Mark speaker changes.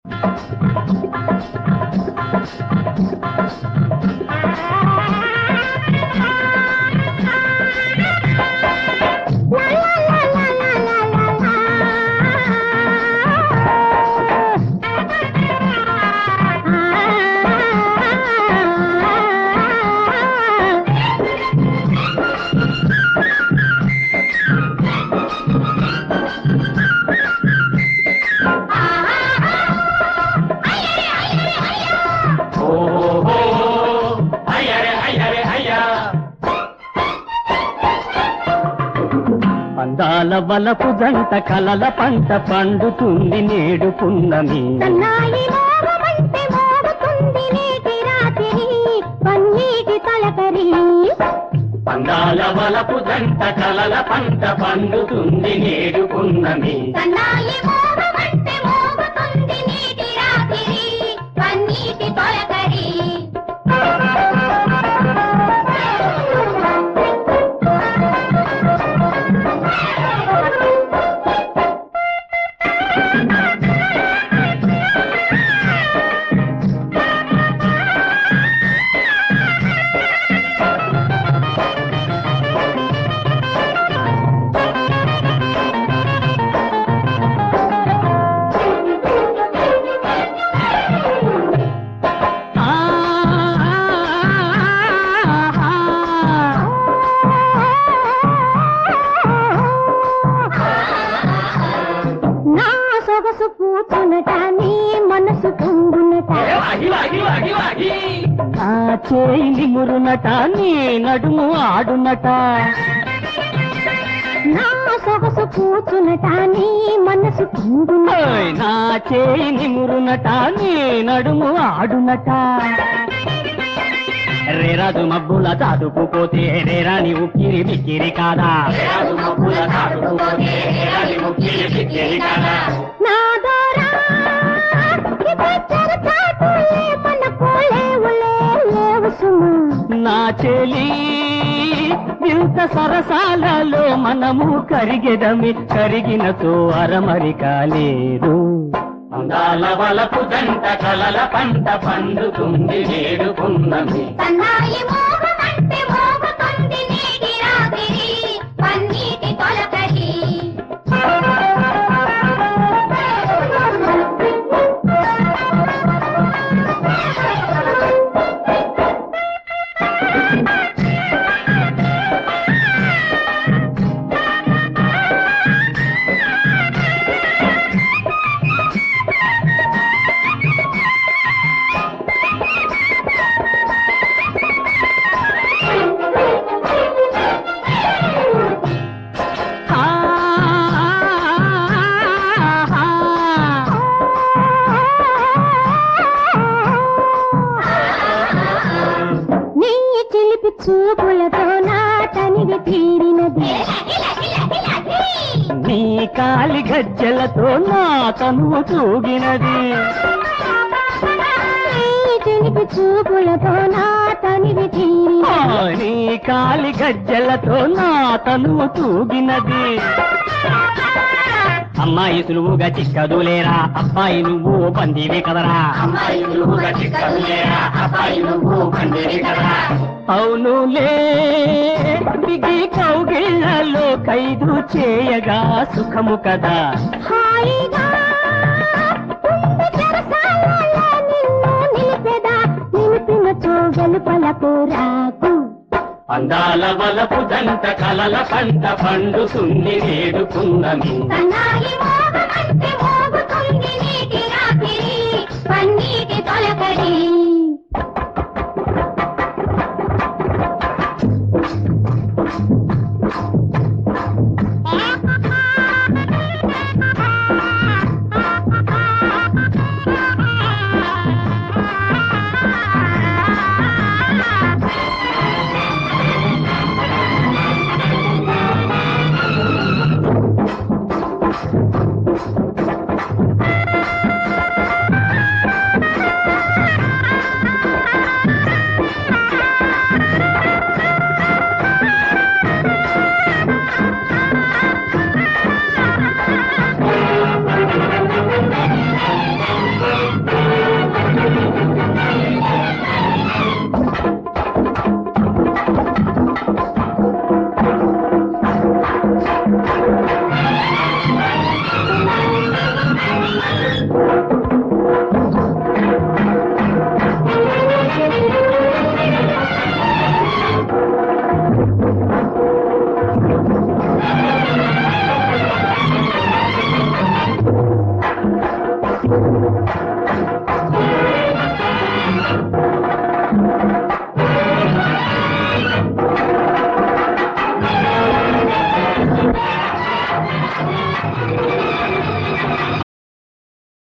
Speaker 1: అందాల వలపు జంట కలల పంట పండుతుంది నేడు పున్నమి
Speaker 2: సన్నాయి మోగమంటే మోగుతుంది నేటి రాత్రి పన్నీటి తలకరి
Speaker 1: అందాల వలపు జంట కలల పంట పండుతుంది నేడు పున్నమి
Speaker 2: సన్నాయి మోగమంటే మోగుతుంది నేటి రాత్రి పన్నీటి తొలకరి నా సొగసు పూచునట నీ మనసు పొంగునట
Speaker 1: ఆ చేయి నిమురునట నీ నడుము ఆడునట
Speaker 2: నా సొగసు పూచునట నీ మనసు పొంగునట
Speaker 1: ఓయ్, నా చేయి నిమురునట నీ నడుము ఆడునట రేరాజు మబ్బుల దాదుకుపోతే రేరాని ఉక్కిరి మిక్కిరి కాదా రేరాజు మబ్బుల దాదుకుపోతే రేరాని ఉక్కిరి మిక్కిరి కాదా
Speaker 2: నా దొరా ఇద్దరు చాటులే మనకు లేవులే లేవు సుమా
Speaker 1: నా చెలి వింత సరసాలలో మనము కరిగెదమి కరిగినతో అరమరిక లేదు అందాల వలపు జంట కలల పంట పండుతుంది నేడుకున్నది
Speaker 2: సన్నాయి మోగమంటే మోగుతుంది నేటి రాత్రి పన్నీటి తొలకరి నీ చిలిపి చూపులతో నా తనివి తీరినది
Speaker 1: నీ కాలి గజ్జలతో నా తనువు తూగినది
Speaker 2: నీ చిలిపి చూపులతో నా తనివి
Speaker 1: ఆ,
Speaker 2: తీరినది
Speaker 1: నీ కాలి గజ్జలతో నా తనువు తూగినది అమ్మాయి సులువుగా చిక్కదులేరా అబ్బాయి నువ్వు పందివి కదరా అమ్మాయి సులువుగా చిక్కదులేరా అబ్బాయి నువ్వు పందివి కదరా అవునులే దిగి కౌగిళ్లలో ఖైదు చేయగా సుఖము కదా
Speaker 2: హాయిగా ఉంది చెరసాలలో నిన్ను నిలిపెదా నిలిపిన చోగలు పలకు రాకు
Speaker 1: అందాల వలపు దంత కలల పంట పండుతుంది నేడుకున్నది
Speaker 2: సన్నాయి మోగమంటే మోగుతుంది నీటి రాత్రి పన్నీటి తొలకరి